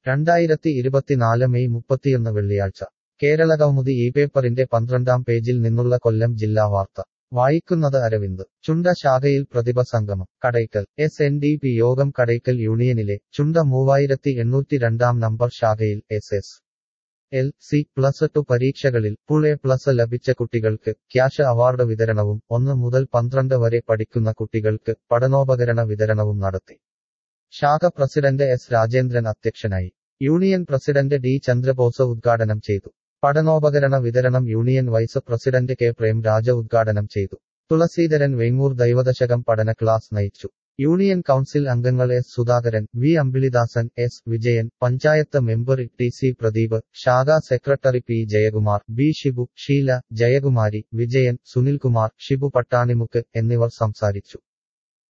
രണ്ടായിരത്തി ഇരുപത്തിനാല് മെയ് മുപ്പത്തിയൊന്ന് വെള്ളിയാഴ്ച കേരള കൗമുദി ഈ പേപ്പറിന്റെ പന്ത്രണ്ടാം പേജിൽ നിന്നുള്ള കൊല്ലം ജില്ലാ വാർത്ത വായിക്കുന്നത് അരവിന്ദ് ചുണ്ട ശാഖയിൽ പ്രതിഭ സംഗമം Kadakkal S N D P യോഗം കടയ്ക്കൽ യൂണിയനിലെ ചുണ്ട മൂവായിരത്തി എണ്ണൂറ്റി രണ്ടാം നമ്പർ ശാഖയിൽ S S L C plus two പരീക്ഷകളിൽ ഫുൾ എ പ്ലസ് ലഭിച്ച കുട്ടികൾക്ക് ക്യാഷ് അവാർഡ് വിതരണവും ഒന്ന് മുതൽ പന്ത്രണ്ട് വരെ പഠിക്കുന്ന കുട്ടികൾക്ക് പഠനോപകരണ വിതരണവും നടത്തി ശാഖ പ്രസിഡന്റ് എസ് രാജേന്ദ്രൻ അധ്യക്ഷനായി യൂണിയൻ പ്രസിഡന്റ് ഡി ചന്ദ്രബോസ് ഉദ്ഘാടനം ചെയ്തു പഠനോപകരണ വിതരണം union vice president K Premraja ഉദ്ഘാടനം ചെയ്തു തുളസീധരൻ വെങ്ങൂർ ദൈവദശകം പഠന ക്ലാസ് നയിച്ചു യൂണിയൻ കൗൺസിൽ അംഗങ്ങൾ S Sudhakaran V Ambilidasan S Vijayan panchayat member T C Pradeep ശാഖാ secretary P Jayakumar B Shibu Sheela Jayakumari Vijayan Sunilkumar Shibu Pattanimukku എന്നിവർ സംസാരിച്ചു